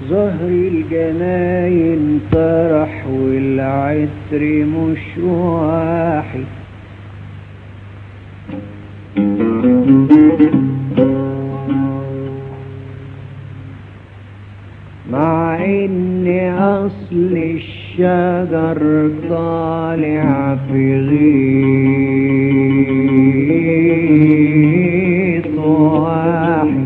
زهر الجناين طرح والعطر مش واحد مع ان اصل الشجر طالع في غيط واحد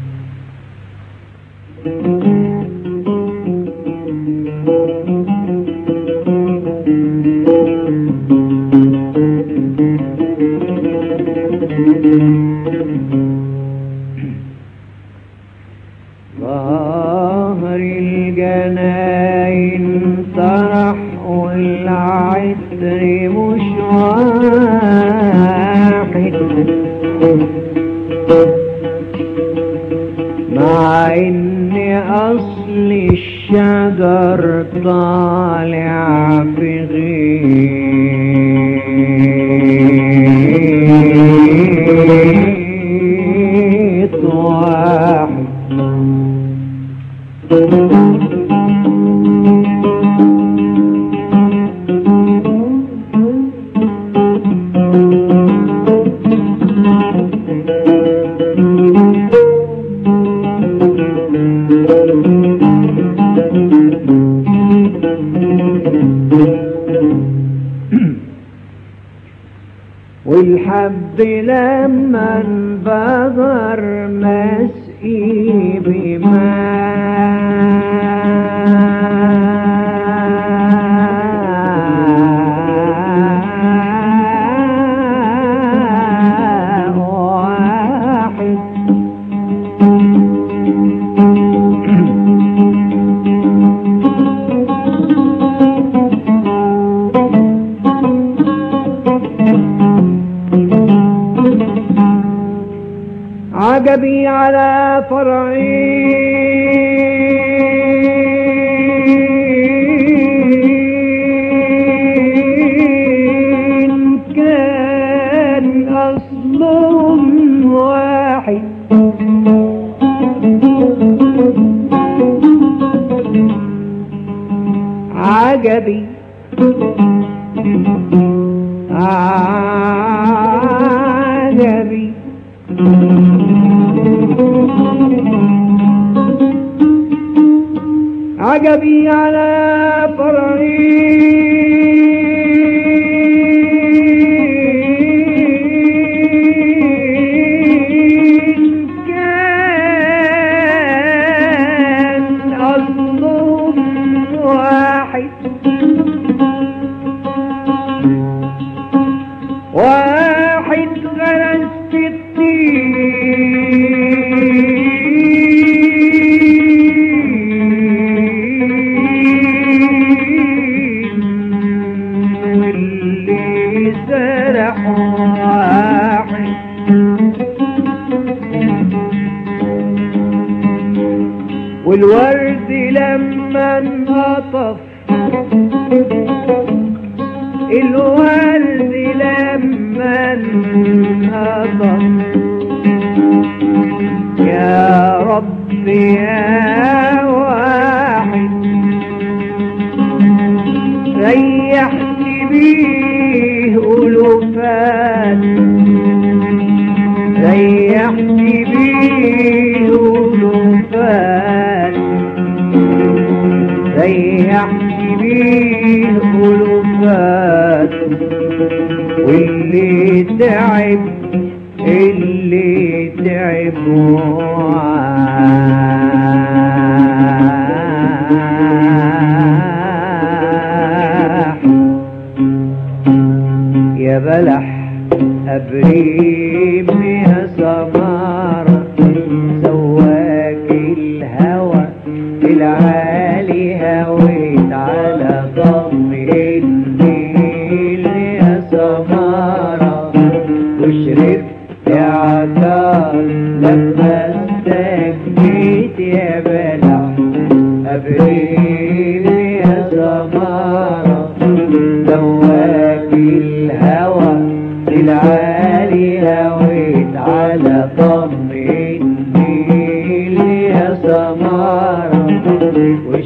ظهر الجناين طرح والعطر مش واحد مع ان اصل الشجر طالع في غيط واحد والحب لما انبذر مسقي بماء واحد عجبي على فرعين كان أصلهم واحد عجبي عجبي عجبي على فرعين كان أصلهم واحد واحد غرس في الطين واللي سرح واحد والورد لما انقطف الورد لما انقطف يا رب يا واحد ريحني بيه ألوفات ريحني بيه ألوفات ريحني بيه ألوفات واللي تعب اللي تعب وعاح يا بلح أبريم يا سمارة سواك الهوى العالي هويت على ضم النيل يا سمارة وشربت عطار لما استجيت يا بلح أبريم يا سمارة سواك الهوى العالي هويت على ضم النيل يا سمارة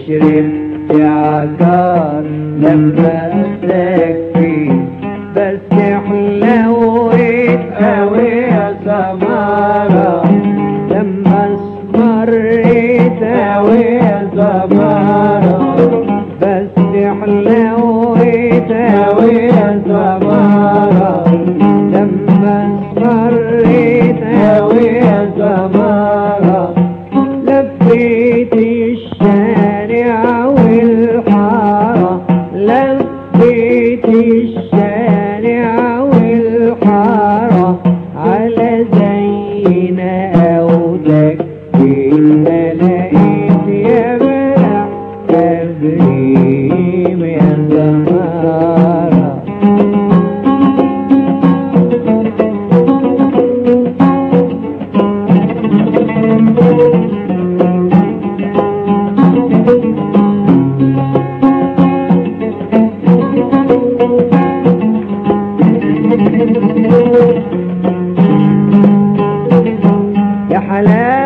تشرب عكار لما تكفي بس حلوت قوي يا سمارة لما اسمريت قوي يا سمارة بس حلوت قوي يا سمارة لما اسمريت قوي يا سمارة لفيت الشارع والحارة لفيت الشارع والحارة على زينا أو تكفين لقيت يا بلع تبريم يا زمارة يا حلال